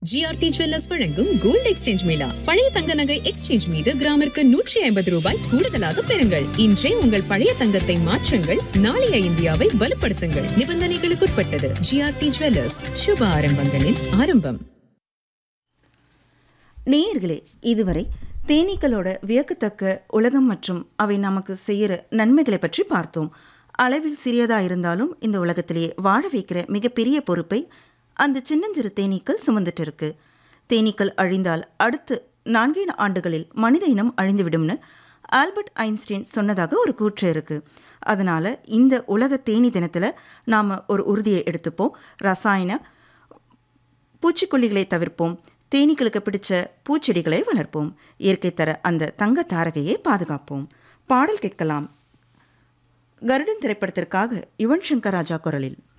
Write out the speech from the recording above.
GRT jewellers வழங்கும் gold exchange மேளா பழைய தங்க நகை எக்ஸ்சேஞ்ச் மீது கிராமிற்கு நூற்றி ஐம்பது ரூபாய் கூடுதலாக பெறுங்கள் இன்றே உங்கள் பழைய தங்கத்தை மாற்றுங்கள் நாளைய இந்தியாவை வலுப்படுத்துங்கள் நிபந்தனைகளுக்குட்பட்டது ஜிஆர்டி ஜுவல்லர்ஸ் சுப ஆரம்பங்களின் ஆரம்பம் நேயர்களே இதுவரை தேனீக்களோட வியக்கத்தக்க உலகம் மற்றும் அவை நமக்கு செய்யற நன்மைகளை பற்றி பார்த்தோம் அளவில் சிறியதா இருந்தாலும் இந்த உலகத்திலேயே வாழ வைக்கிற மிகப்பெரிய பொறுப்பை அந்த சின்னஞ்சிறு தேனீக்கள் சுமந்துட்டு இருக்கு தேனீக்கள் அழிந்தால் அடுத்து நான்கே ஆண்டுகளில் மனித இனம் அழிந்துவிடும்னு ஆல்பர்ட் ஐன்ஸ்டீன் சொன்னதாக ஒரு கூற்று இருக்கு அதனால இந்த உலக தேனி தினத்துல நாம ஒரு உறுதியை எடுத்துப்போம் ரசாயன பூச்சிக்கொல்லிகளை தவிர்ப்போம் தேனீக்களுக்கு பிடிச்ச பூச்செடிகளை வளர்ப்போம் இயற்கை தர அந்த தங்க தாரகையை பாதுகாப்போம் பாடல் கேட்கலாம் கருடன் திரைப்படத்திற்காக யுவன் சங்கர் ராஜா குரலில்